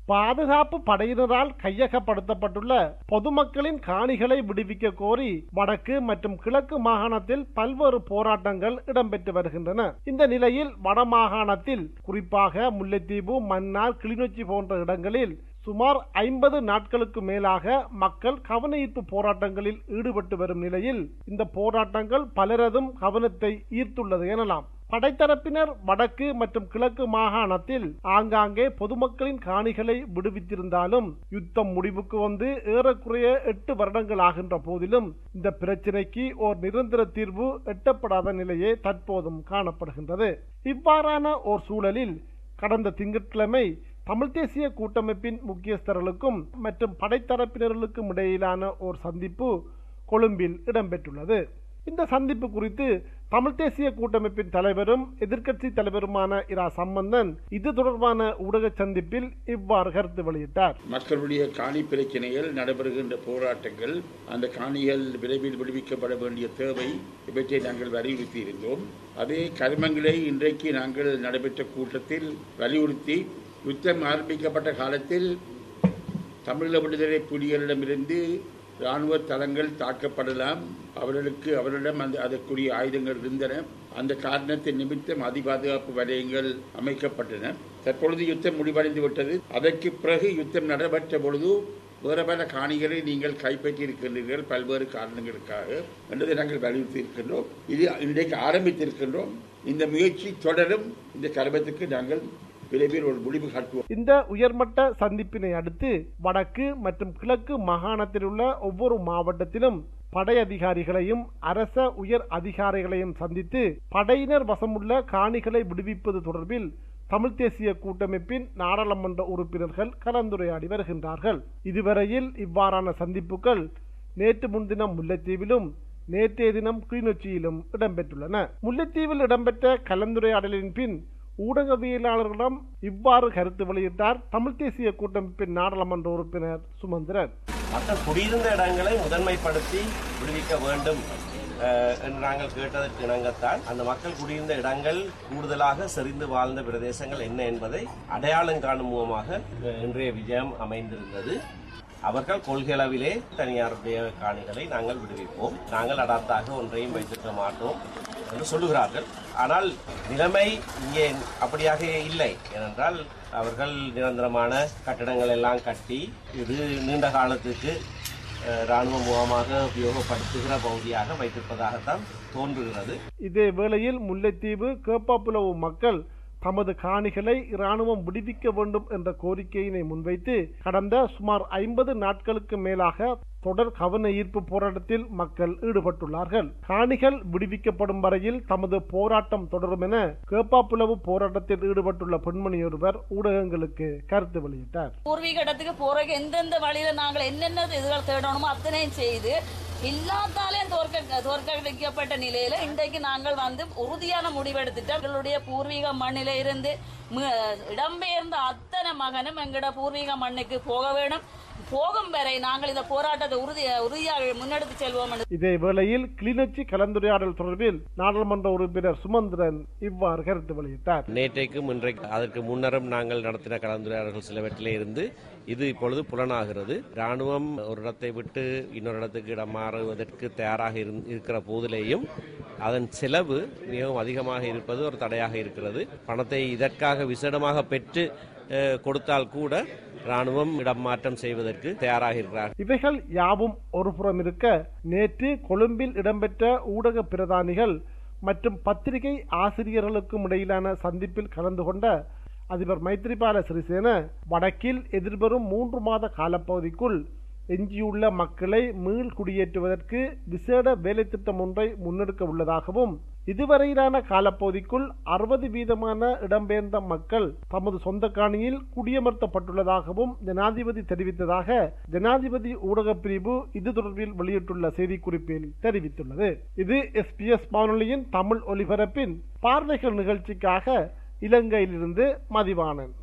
பாதுகாப்பு படையினரால் கையகப்படுத்தப்பட்டுள்ள பொதுமக்களின் காணிகளை விடுவிக்க கோரி வடக்கு மற்றும் கிழக்கு மாகாணத்தில் பல்வேறு போராட்டங்கள் இடம்பெற்று வருகின்றன இந்த நிலையில் வடமாகாணத்தில் குறிப்பாக முல்லைத்தீவு மன்னார் கிளிநொச்சி போன்ற இடங்களில் சுமார் ஐம்பது நாட்களுக்கு மேலாக மக்கள் கவன ஈர்ப்பு போராட்டங்களில் ஈடுபட்டு வரும் நிலையில் இந்த போராட்டங்கள் பலரதும் கவனத்தை ஈர்த்துள்ளது எனலாம் படைத்தரப்பினர் வடக்கு மற்றும் கிழக்கு மாகாணத்தில் ஆங்காங்கே பொதுமக்களின் காணிகளை விடுவித்திருந்தாலும் யுத்தம் முடிவுக்கு வந்து ஏறக்குறைய எட்டு வருடங்கள் ஆகின்ற போதிலும் இந்த பிரச்சினைக்கு ஓர் நிரந்தர தீர்வு எட்டப்படாத நிலையே தற்போதும் காணப்படுகின்றது இவ்வாறான ஓர் சூழலில் கடந்த திங்கட்கிழமை தமிழ் தேசிய கூட்டமைப்பின் முக்கியஸ்தர்களுக்கும் மற்றும் படைத்தரப்பினர்களுக்கும் இடையிலான ஓர் சந்திப்பு கொழும்பில் இடம்பெற்றுள்ளது இந்த சந்திப்பு குறித்து தமிழ் தேசிய கூட்டமைப்பின் தலைவரும் எதிர்க்கட்சி தலைவருமான இரா சம்பந்தன் இது தொடர்பான ஊடக சந்திப்பில் இவ்வாறு கருத்து வெளியிட்டார் மக்களுடைய காணி பிரச்சனைகள் நடைபெறுகின்ற போராட்டங்கள் அந்த காணிகள் விரைவில் விடுவிக்கப்பட வேண்டிய தேவை இவற்றை நாங்கள் வலியுறுத்தி இருந்தோம் அதே கருமங்களை இன்றைக்கு நாங்கள் நடைபெற்ற கூட்டத்தில் வலியுறுத்தி யுத்தம் ஆரம்பிக்கப்பட்ட காலத்தில் தமிழீழ விடுதலை புலிகளிடமிருந்து இராணுவ தளங்கள் தாக்கப்படலாம் அவர்களுக்கு அவரிடம் அந்த அதற்குரிய ஆயுதங்கள் இருந்தன அந்த காரணத்தின் நிமித்தம் அதிபாதுகாப்பு வலயங்கள் அமைக்கப்பட்டன தற்பொழுது யுத்தம் முடிவடைந்து விட்டது அதற்கு பிறகு யுத்தம் நடைபெற்ற பொழுது வேறு பல காணிகளை நீங்கள் கைப்பற்றி இருக்கின்றீர்கள் பல்வேறு காரணங்களுக்காக என்பதை நாங்கள் வலியுறுத்தி இருக்கின்றோம் இது இன்றைக்கு ஆரம்பித்திருக்கின்றோம் இந்த முயற்சி தொடரும் இந்த கருமத்துக்கு நாங்கள் விரைவில் ஒரு முடிவு காட்டுவோம் இந்த உயர்மட்ட சந்திப்பினை அடுத்து வடக்கு மற்றும் கிழக்கு மாகாணத்தில் உள்ள ஒவ்வொரு மாவட்டத்திலும் படை அதிகாரிகளையும் அரச உயர் அதிகாரிகளையும் சந்தித்து படையினர் வசமுள்ள காணிகளை விடுவிப்பது தொடர்பில் தமிழ் தேசிய கூட்டமைப்பின் நாடாளுமன்ற உறுப்பினர்கள் கலந்துரையாடி வருகின்றார்கள் இதுவரையில் இவ்வாறான சந்திப்புகள் நேற்று முன்தினம் முல்லைத்தீவிலும் நேற்றைய தினம் கிளிநொச்சியிலும் இடம்பெற்றுள்ளன முல்லைத்தீவில் இடம்பெற்ற கலந்துரையாடலின் பின் ஊடகவியலாளர்களிடம் இவ்வாறு கருத்து வெளியிட்டார் தமிழ் தேசிய கூட்டமைப்பின் நாடாளுமன்ற உறுப்பினர் சுமந்திரன் மக்கள் குடியிருந்த இடங்களை முதன்மைப்படுத்தி விடுவிக்க வேண்டும் அஹ், என்று நாங்கள் கேட்டதற்கு இணங்கத்தான் அந்த மக்கள் குடியிருந்த இடங்கள் கூடுதலாக செறிந்து வாழ்ந்த பிரதேசங்கள் என்ன என்பதை அடையாளம் காணும் மூலமாக அஹ், இன்றைய விஜயம் அமைந்திருந்தது அவர்கள் கொள்கையளவிலே தனியாருடைய காணிகளை நாங்கள் விடுவிப்போம் நாங்கள் அடாத்தாக ஒன்றையும் வைத்திருக்க மாட்டோம் என்று சொல்லுகிறார்கள் ஆனால் நிலைமை இங்கே அப்படியாக இல்லை ஏனென்றால் அவர்கள் நிரந்தரமான கட்டடங்கள் எல்லாம் கட்டி இது நீண்ட காலத்துக்கு அஹ், ராணுவ முகமாக உபயோகப்படுத்துகிற பகுதியாக வைத்திருப்பதாகத்தான் தோன்றுகிறது இதே வேளையில் முல்லைத்தீவு கேப்பாப்புலவு மக்கள் தமது காணிகளை இராணுவம் விடுவிக்க வேண்டும் என்ற கோரிக்கையினை முன்வைத்து கடந்த சுமார் ஐம்பது நாட்களுக்கு மேலாக தொடர் கவன ஈர்ப்பு போராட்டத்தில் மக்கள் ஈடுபட்டுள்ளார்கள் காணிகள் விடுவிக்கப்படும் வரையில் தமது போராட்டம் தொடரும் என கேப்பாப்புலவு போராட்டத்தில் ஈடுபட்டுள்ள பெண்மணி ஒருவர் ஊடகங்களுக்கு கருத்து வெளியிட்டார் பூர்வீக இடத்துக்கு போறதுக்கு எந்தெந்த வழியில நாங்கள் என்னென்ன இதுகள் தேடணுமோ அத்தனையும் செய்து எல்லாத்தாலையும் தோற்க தோற்கடிக்கப்பட்ட நிலையில இன்றைக்கு நாங்கள் வந்து உறுதியான முடிவெடுத்துட்டு எங்களுடைய பூர்வீக மண்ணில இருந்து மு- இடம்பெயர்ந்த அத்தனை மகனும் எங்களோட பூர்வீக மண்ணுக்கு போக வேணும் போகும் வரை நாங்கள் இந்த போராட்டத்தை உறுதி உறுதியாக முன்னெடுத்து செல்வோம் என்று இதே வேளையில் கிளிநொச்சி கலந்துரையாடல் தொடர்பில் நாடாளுமன்ற உறுப்பினர் சுமந்திரன் இவ்வாறு கருத்து வெளியிட்டார் நேற்றைக்கும் இன்றைக்கு அதற்கு முன்னரும் நாங்கள் நடத்தின கலந்துரையாடல்கள் சிலவற்றிலே இருந்து இது இப்பொழுது புலனாகிறது ராணுவம் ஒரு இடத்தை விட்டு இன்னொரு இடத்துக்கு இடம் மாறுவதற்கு தயாராக இருந்- இருக்கிற போதிலேயும் அதன் செலவு மிகவும் அதிகமாக இருப்பது ஒரு தடையாக இருக்கிறது பணத்தை இதற்காக விசேடமாக பெற்று அஹ், கொடுத்தால் கூட ராணுவம் இடம் மாற்றம் செய்வதற்கு தயாராக இருக்கிறார் இவைகள் யாவும் ஒருபுறம் இருக்க நேற்று கொழும்பில் இடம்பெற்ற ஊடக பிரதானிகள் மற்றும் பத்திரிகை ஆசிரியர்களுக்கும் இடையிலான சந்திப்பில் கலந்து கொண்ட அதிபர் மைத்ரிபால சிறிசேன வடக்கில் எதிர்வரும் மூன்று மாத காலப்பகுதிக்குள் எஞ்சியுள்ள மக்களை மீள் குடியேற்றுவதற்கு விசேட வேலைத்திட்டம் ஒன்றை முன்னெடுக்க உள்ளதாகவும் இதுவரையிலான காலப்பகுதிக்குள் அறுபது வீதமான இடம்பெயர்ந்த மக்கள் தமது சொந்த காணியில் குடியமர்த்தப்பட்டுள்ளதாகவும் ஜனாதிபதி தெரிவித்ததாக ஜனாதிபதி ஊடகப் பிரிவு இது தொடர்பில் வெளியிட்டுள்ள செய்திக்குறிப்பில் தெரிவித்துள்ளது இது எஸ்பிஎஸ் வானொலியின் தமிழ் ஒலிபரப்பின் பார்வைகள் நிகழ்ச்சிக்காக இலங்கையிலிருந்து மதிவாணன்